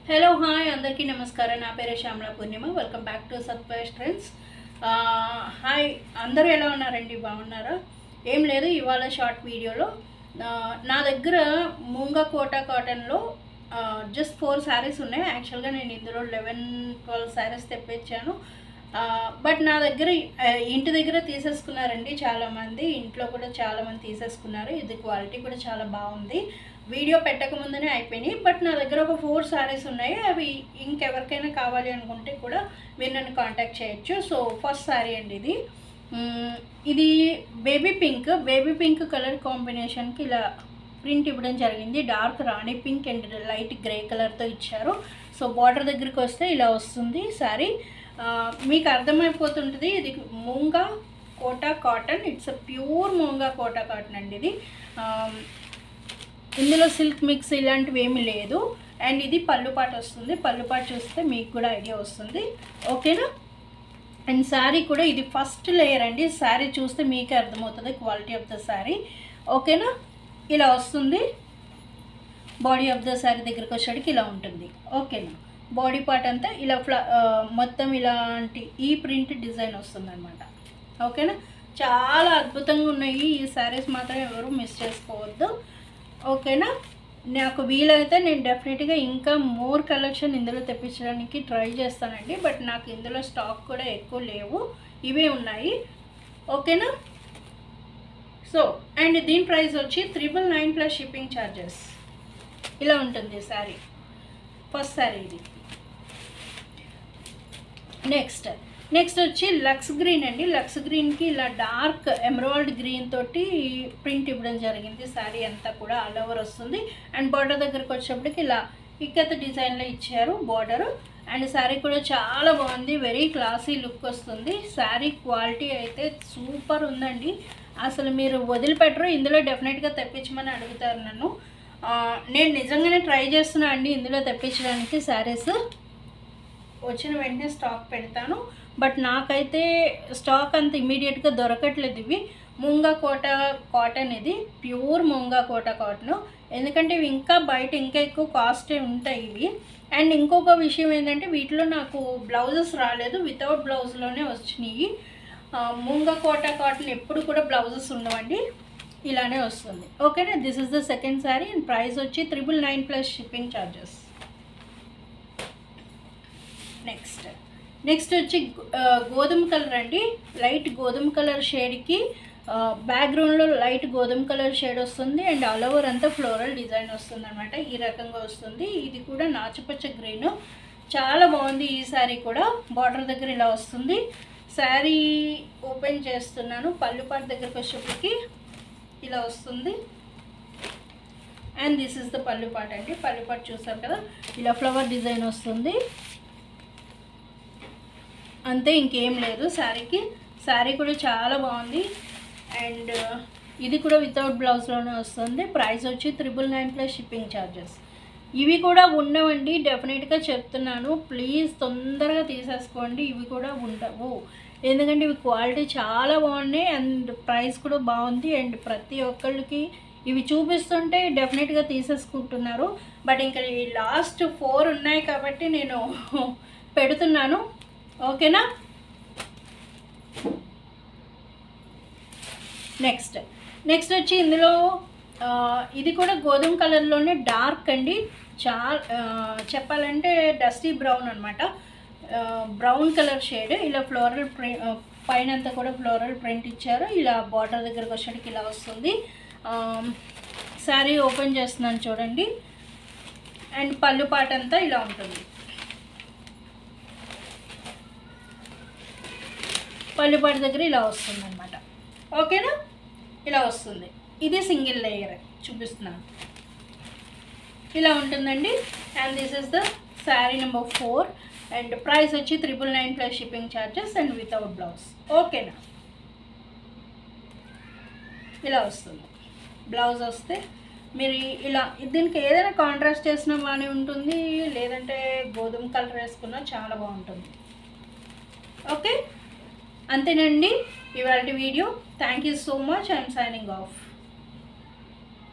hello hi అందరికీ నమస్కారం నా పేరు Shyamala Purnima welcome back to Satvesh trends hi అందరూ ఎలా ఉన్నారండి బాగున్నారా ఏం లేదు ఇవాళ షార్ట్ వీడియోలో ఆ, నా దగ్గర మూంగ కోటా కాటన్లో జస్ట్ ఫోర్ శారీస్ ఉన్నాయి యాక్చువల్గా నేను ఇందులో లెవెన్ ట్వెల్వ్ శారీస్ తెప్పించాను బట్ నా దగ్గర ఆ, ఇంటి దగ్గర తీసేసుకున్నారండి చాలామంది ఇంట్లో కూడా చాలామంది తీసేసుకున్నారు ఇది క్వాలిటీ కూడా చాలా బాగుంది వీడియో పెట్టక ముందునే అయిపోయినాయి బట్ నా దగ్గర ఒక ఫోర్ సారీస్ ఉన్నాయి అవి ఇంకెవరికైనా కావాలి అనుకుంటే కూడా మీరు నన్ను కాంటాక్ట్ చేయొచ్చు సో ఫస్ట్ సారీ అండి ఇది మ్మ్, ఇది baby pink baby pink colour కాంబినేషన్కి ఇలా ప్రింట్ ఇవ్వడం జరిగింది dark rani pink and light grey కలర్తో ఇచ్చారు సో బార్డర్ దగ్గరికి వస్తే ఇలా వస్తుంది సారీ మీకు అర్థమైపోతుంటుంది ఇది Moonga Kota cotton it's pure Moonga Kota cotton అండి ఇది ఆ, ఇందులో సిల్క్ మిక్స్ ఇలాంటివి ఏమీ లేదు అండ్ ఇది పళ్ళుపాటు వస్తుంది పళ్ళుపాటు చూస్తే మీకు కూడా ఐడియా వస్తుంది ఓకేనా అండ్ శారీ కూడా ఇది ఫస్ట్ లేయర్ అండి శారీ చూస్తే మీకే అర్థమవుతుంది క్వాలిటీ ఆఫ్ ద శారీ ఓకేనా ఇలా వస్తుంది బాడీ ఆఫ్ ద శారీ దగ్గరికి వచ్చేటికి ఇలా ఉంటుంది ఓకేనా బాడీ పార్ట్ అంతా ఇలా ఫ్లా ఆ, మొత్తం ఇలాంటి ఈ ప్రింట్ డిజైన్ వస్తుంది ఓకేనా చాలా అద్భుతంగా ఉన్నాయి ఈ శారీస్ మాత్రం ఎవరు మిస్ చేసుకోవద్దు ఓకేనా నాకు వీలైతే నేను డెఫినెట్గా ఇంకా మోర్ కలెక్షన్ ఇందులో తెప్పించడానికి ట్రై చేస్తానండి బట్ నాకు ఇందులో స్టాక్ కూడా ఎక్కువ లేవు ఇవే ఉన్నాయి ఓకేనా సో అండ్ దీని ప్రైస్ వచ్చి triple nine plus shipping charges ఇలా ఉంటుంది శారీ ఫస్ట్ శారీ ఇది నెక్స్ట్ నెక్స్ట్ వచ్చి లక్స్ గ్రీన్ అండి లక్స్ గ్రీన్కి ఇలా డార్క్ ఎమరాల్డ్ గ్రీన్ తోటి ప్రింట్ ఇవ్వడం జరిగింది శారీ అంతా కూడా ఆల్ ఓవర్ వస్తుంది అండ్ బార్డర్ దగ్గరకు వచ్చేప్పటికి ఇలా ఇక్కత డిజైన్లో ఇచ్చారు బార్డర్ అండ్ శారీ కూడా చాలా బాగుంది వెరీ క్లాసీ లుక్ వస్తుంది శారీ క్వాలిటీ అయితే సూపర్ ఉందండి అసలు మీరు వదిలిపెట్టరు ఇందులో డెఫినెట్గా తెప్పించమని అడుగుతారు నన్ను ఆ, నేను నిజంగానే ట్రై చేస్తున్నా అండి ఇందులో తెప్పించడానికి శారీస్ వచ్చిన వెంటనే స్టాక్ పెడతాను బట్ నాకైతే స్టాక్ అంత ఇమీడియట్గా దొరకట్లేదు ఇవి ముంగా కోట కాటన్ ఇది ప్యూర్ ముంగా కోట కాటన్ ఎందుకంటే ఇవి ఇంకా బయట ఇంకా ఎక్కువ కాస్టే ఉంటాయి ఇవి అండ్ ఇంకొక విషయం ఏంటంటే వీటిలో నాకు బ్లౌజెస్ రాలేదు వితౌట్ బ్లౌజ్లోనే వచ్చినాయి ఆ, ముంగా కోట కాటన్ ఎప్పుడు కూడా బ్లౌజెస్ ఉండవండి ఇలానే వస్తుంది ఓకేనా this is the second sari and price వచ్చి triple nine plus shipping charges next next వచ్చి ఆ, గోధుమ కలర్ అండి లైట్ గోధుమ కలర్ షేడ్కి బ్యాక్గ్రౌండ్లో లైట్ గోధుమ కలర్ షేడ్ వస్తుంది అండ్ ఆల్ ఓవర్ అంతా ఫ్లోరల్ డిజైన్ వస్తుంది అనమాట ఈ రకంగా వస్తుంది ఇది కూడా నాచుపచ్చ గ్రీన్ చాలా బాగుంది ఈ శారీ కూడా బార్డర్ దగ్గర ఇలా వస్తుంది శారీ ఓపెన్ చేస్తున్నాను పళ్ళు పాటు దగ్గరకు వచ్చేప్పటికి ఇలా వస్తుంది అండ్ దిస్ ఇస్ ద పళ్ళు పాట అండి పళ్ళు పాటు చూసారు కదా ఇలా ఫ్లవర్ డిజైన్ వస్తుంది అంతే ఇంకేం లేదు శారీకి శారీ కూడా చాలా బాగుంది అండ్ ఇది కూడా వితౌట్ బ్లౌజ్లోనే వస్తుంది ప్రైస్ వచ్చి triple nine plus shipping charges ఇవి కూడా ఉండవండి డెఫినెట్గా చెప్తున్నాను ప్లీజ్ తొందరగా తీసేసుకోండి ఇవి కూడా ఉండవు ఎందుకంటే ఇవి క్వాలిటీ చాలా బాగున్నాయి అండ్ ప్రైస్ కూడా బాగుంది అండ్ ప్రతి ఒక్కళ్ళకి ఇవి చూపిస్తుంటే డెఫినెట్గా తీసేసుకుంటున్నారు బట్ ఇంకా ఈ లాస్ట్ ఫోర్ ఉన్నాయి కాబట్టి నేను పెడుతున్నాను ఓకేనా నెక్స్ట్ నెక్స్ట్ వచ్చి ఇందులో ఆ, ఇది కూడా గోధుమ కలర్లోనే డార్క్ అండి చా ఆ, చెప్పాలంటే డస్టీ బ్రౌన్ అనమాట బ్రౌన్ కలర్ షేడ్ ఇలా ఫ్లోరల్ ప్రి పైన అంతా కూడా ఫ్లోరల్ ప్రింట్ ఇచ్చారు ఇలా బార్డర్ దగ్గరకు వచ్చేటికి ఇలా వస్తుంది శారీ ఓపెన్ చేస్తున్నాను చూడండి అండ్ పళ్ళు పాట అంతా ఇలా ఉంటుంది పళ్ళుపాటి దగ్గర ఇలా వస్తుంది అనమాట ఓకేనా ఇలా వస్తుంది ఇది సింగిల్ లేయర్ చూపిస్తున్నాను ఇలా ఉంటుందండి and this is the sari number four and price వచ్చి triple nine plus shipping charges and without blouse ఓకేనా ఇలా వస్తుంది బ్లౌజ్ వస్తే మీరు ఈ- ఇలా దీనికి ఏదైనా కాంట్రాస్ట్ చేసినా బాగానే ఉంటుంది లేదంటే గోధుమ కలర్ వేసుకున్నా చాలా బాగుంటుంది ఓకే అంతేనండి ఇవాళ video thank you so much I'm signing of